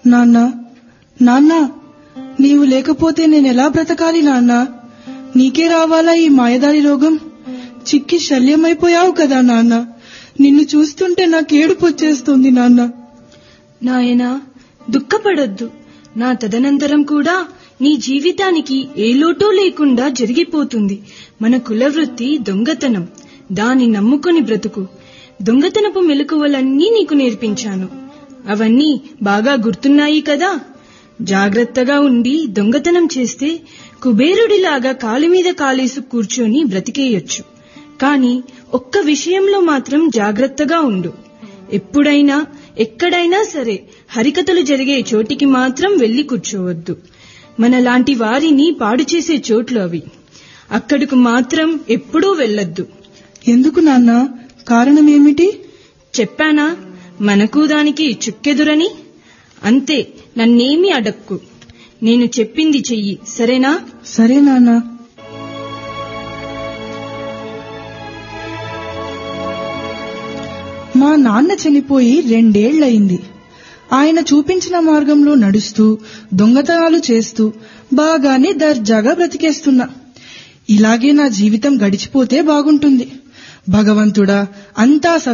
నాన్న నాన్న నీవు లేకపోతే నేనెలా బ్రతకాలి నాన్న నీకే రావాలా ఈ మాయదారి రోగం చిక్కి శల్యమైపోయావు కదా నాన్న నిన్ను చూస్తుంటే నాకేడుపు వచ్చేస్తుంది నాన్న నాయనా దుఃఖపడొద్దు నా తదనంతరం కూడా నీ జీవితానికి ఏ లోటూ లేకుండా జరిగిపోతుంది మన కులవృత్తి దొంగతనం దాన్ని నమ్ముకొని బ్రతుకు దొంగతనపు మెలకువలన్నీ నీకు నేర్పించాను అవన్నీ బాగా గుర్తున్నాయి కదా జాగ్రత్తగా ఉండి దొంగతనం చేస్తే కుబేరుడిలాగా కాలి మీద కాలేసి కూర్చొని బ్రతికేయొచ్చు కాని ఒక్క విషయంలో మాత్రం జాగ్రత్తగా ఉండు ఎప్పుడైనా ఎక్కడైనా సరే హరికథలు జరిగే చోటికి మాత్రం వెళ్లి కూర్చోవద్దు మనలాంటి వారిని పాడు చేసే చోట్లు అవి అక్కడకు మాత్రం ఎప్పుడూ వెళ్ళొద్దు ఎందుకు నాన్న కారణమేమిటి చెప్పానా మనకు దానికి చుక్కెదురని అంతే నన్నేమీ అడక్కు నేను చెప్పింది చెయ్యి సరేనా సరే నాన్న మా నాన్న చనిపోయి రెండేళ్లయింది ఆయన చూపించిన మార్గంలో నడుస్తూ దొంగతనాలు చేస్తూ బాగానే దర్జాగా బ్రతికేస్తున్నా ఇలాగే నా జీవితం గడిచిపోతే బాగుంటుంది భగవంతుడా అంతా